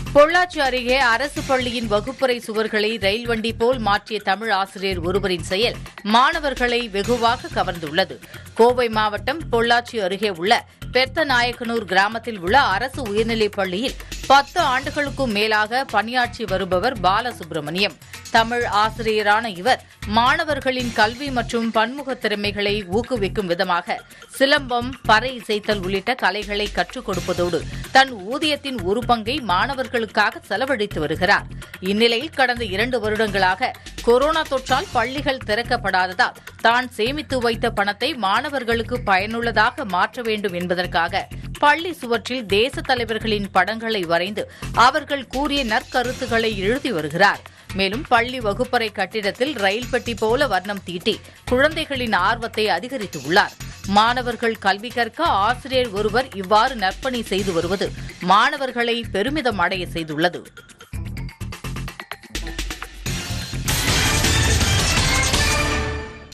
பொள்ளாச்சி அருகே அரசு பள்ளியின் வகுப்பறை சுவர்களை ரயில் வண்டி போல் மாற்றிய தமிழ் ஆசிரியர் ஒருவரின் செயல் மாணவர்களை வெகுவாக கவர்ந்துள்ளது கோவை மாவட்டம் பொள்ளாச்சி அருகே உள்ள பெத்தநாயக்கனூர் கிராமத்தில் உள்ள அரசு உயர்நிலைப் பள்ளியில் பத்து ஆண்டுகளுக்கும் மேலாக பணியாற்றி வருபவர் பாலசுப்ரமணியம் தமிழ் ஆசிரியரான இவர் மாணவர்களின் கல்வி மற்றும் பன்முக திறமைகளை ஊக்குவிக்கும் விதமாக சிலம்பம் பறை இசைத்தல் உள்ளிட்ட கலைகளை கற்றுக் கொடுப்பதோடு தன் ஊதியத்தின் ஒரு பங்கை மாணவர்களுக்காக செலவழித்து வருகிறார் இந்நிலையில் கடந்த இரண்டு வருடங்களாக கொரோனா தொற்றால் பள்ளிகள் திறக்கப்படாததால் தான் சேமித்து வைத்த பணத்தை மாணவர்களுக்கு பயனுள்ளதாக மாற்ற வேண்டும் என்பதற்காக பள்ளி சுவற்றில் தேச தலைவர்களின் படங்களை வரைந்து அவர்கள் கூறிய நற்கருத்துக்களை எழுதி வருகிறார் மேலும் பள்ளி வகுப்பறை கட்டிடத்தில் ரயில் பெட்டி போல வர்ணம் தீட்டி குழந்தைகளின் ஆர்வத்தை அதிகரித்துள்ளார் மாணவர்கள் கல்வி கற்க ஆசிரியர் ஒருவர் இவ்வாறு நற்பணி செய்து வருவது மாணவர்களை பெருமிதம் அடைய செய்துள்ளது